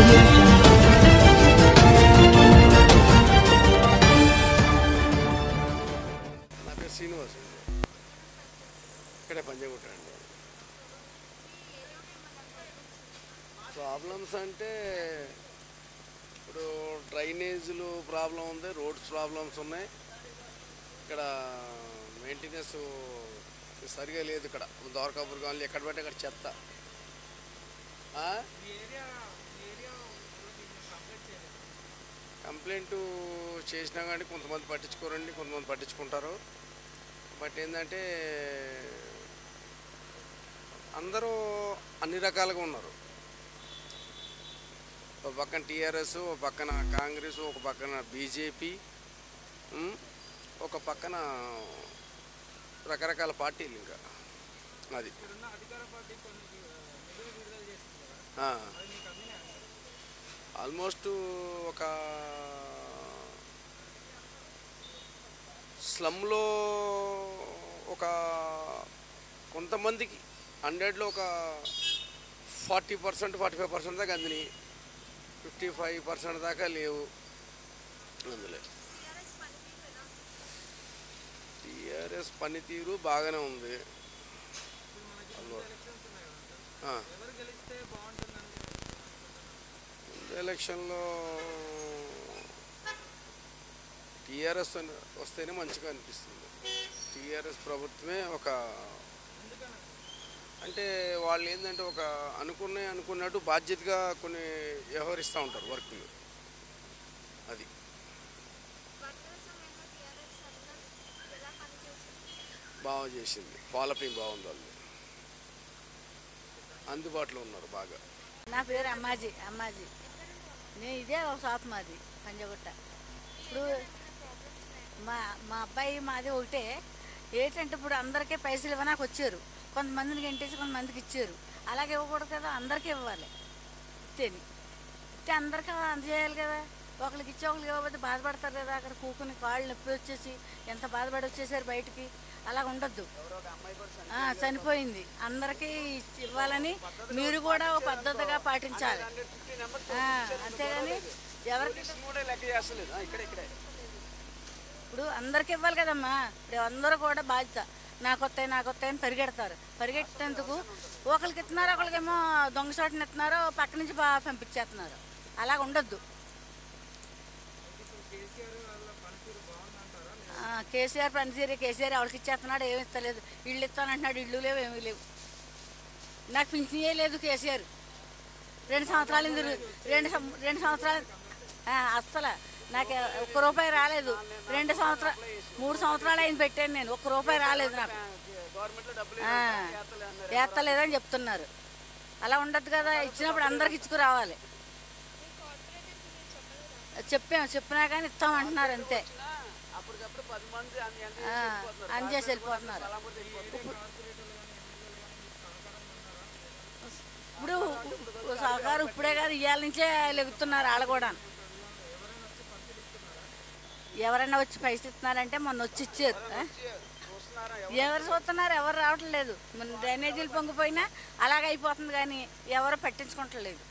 audio jungle. నా పేరు శ్రీనివాస్ అండి ఇక్కడే పంజాగుట్ట అండి ప్రాబ్లమ్స్ అంటే ఇప్పుడు డ్రైనేజీలు ప్రాబ్లం ఉంది రోడ్స్ ప్రాబ్లమ్స్ ఉన్నాయి ఇక్కడ మెయింటెనెన్స్ సరిగా లేదు ఇక్కడ దోరకాపూర్ కానీ ఎక్కడ పడితే అక్కడ చెత్త ఆ? కంప్లైంట్ చేసినా కానీ కొంతమంది పట్టించుకోరండి కొంతమంది పట్టించుకుంటారు బట్ ఏంటంటే అందరూ అన్ని రకాలుగా ఉన్నారు ఒక పక్కన టీఆర్ఎస్ ఒక పక్కన కాంగ్రెస్ ఒక పక్కన బీజేపీ ఉమ్, ఒక పక్కన రకరకాల పార్టీలు ఇంకా అది ఆ. ఆల్మోస్ట్ ఒక స్లమ్లో ఒక కొంతమందికి హండ్రెడ్లో ఒక forty percent forty five percent దాకా అందినాయి ఫిఫ్టీ ఫైవ్ పర్సెంట్ దాకా లేవు అందులో టీఆర్ఎస్ పనితీరు బాగానే ఉంది ఆ. ముందు ఎలక్షన్లో టీఆర్ఎస్ వస్తేనే మంచిగా అనిపిస్తుంది టీఆర్ఎస్ ప్రభుత్వమే ఒక అంటే వాళ్ళు ఏంటంటే ఒక అనుకునే అనుకున్నట్టు బాధ్యతగా కొన్ని వ్యవహరిస్తూ ఉంటారు వర్కులు అది బాగా చేసింది డెవలపింగ్ బాగుంది వాళ్ళు అందుబాటులో ఉన్నారు బాగా నా పేరు అమ్మాజీ అమ్మాజీ నేను ఇదే ఒక షాప్ మాది పంజగుట్ట ఇప్పుడు మా మా అబ్బాయి మాది ఒకటే ఏంటంటే ఇప్పుడు అందరికీ పైసలు ఇవ్వనాకు వచ్చారు కొంతమందికి ఎంటేసి కొంతమందికి ఇచ్చారు అలాగే ఇవ్వకూడదు కదా అందరికీ ఇవ్వాలి ఇస్తేని ఇస్తే అందరికీ అందజేయాలి కదా ఒకరికి ఇచ్చి ఒకరికి ఇవ్వకపోతే బాధపడతారు కదా అక్కడ కూకుని కాళ్ళు నొప్పి వచ్చేసి ఎంత బాధపడి వచ్చేసారు బయటికి అలా ఉండొద్దు ఆ, చనిపోయింది అందరికీ ఇచ్చి- ఇవ్వాలని మీరు కూడా ఒక పద్ధతిగా పాటించాలి ఆ, అంతేగాని ఎవరికి ఇప్పుడు అందరికి ఇవ్వాలి కదమ్మా ఇప్పుడు అందరూ కూడా బాధ్యత నాకు వస్తాయి నాకు వస్తాయి అని పరిగెడతారు పరిగెట్టేందుకు ఒకరికి ఇస్తున్నారు ఒకరికేమో దొంగ చోటని ఇస్తున్నారు పక్క నుంచి బాగా పంపించేస్తున్నారు అలాగ ఉండొద్దు ఆ, కేసీఆర్ పనిచేరి కేసీఆర్ ఎవరికి ఇచ్చేస్తున్నాడు ఏమి ఇస్తలేదు ఇల్లు ఇస్తానంటున్నాడు ఇల్లు లేవు ఏమీ లేవు నాకు పింఛనే లేదు కేసీఆర్ రెండు సంవత్సరాలు ఇందు రెండు సం- రెండు సంవత్సరాలు ఆ, అస్సలు నాకు ఒక్క రూపాయి రాలేదు రెండు సంవత్సరాలు మూడు సంవత్సరాలు అయింది పెట్టాను నేను ఒక్క రూపాయి రాలేదు నాకు ఆ, వేస్తలేదని చెప్తున్నారు అలా ఉండదు కదా ఇచ్చినప్పుడు అందరికి ఇచ్చుకురావాలి చెప్పాము చెప్పినా కానీ ఇస్తామంటున్నారు అంతే ఆ, అందజేసి వెళ్ళిపోతున్నారు ఇప్పుడు సహకారం ఇప్పుడే కాదు ఇవాళ నుంచే లెగుతున్నారు వాళ్ళు కూడా ఎవరైనా వచ్చి పైసలు ఇస్తున్నారంటే మొన్న వచ్చి ఇచ్చారు ఆ? ఎవరు చూస్తున్నారు ఎవరు రావట్లేదు మన డ్రైనేజీలు పొంగిపోయినా అలాగ అయిపోతుంది కానీ ఎవరు పట్టించుకోవట్లేదు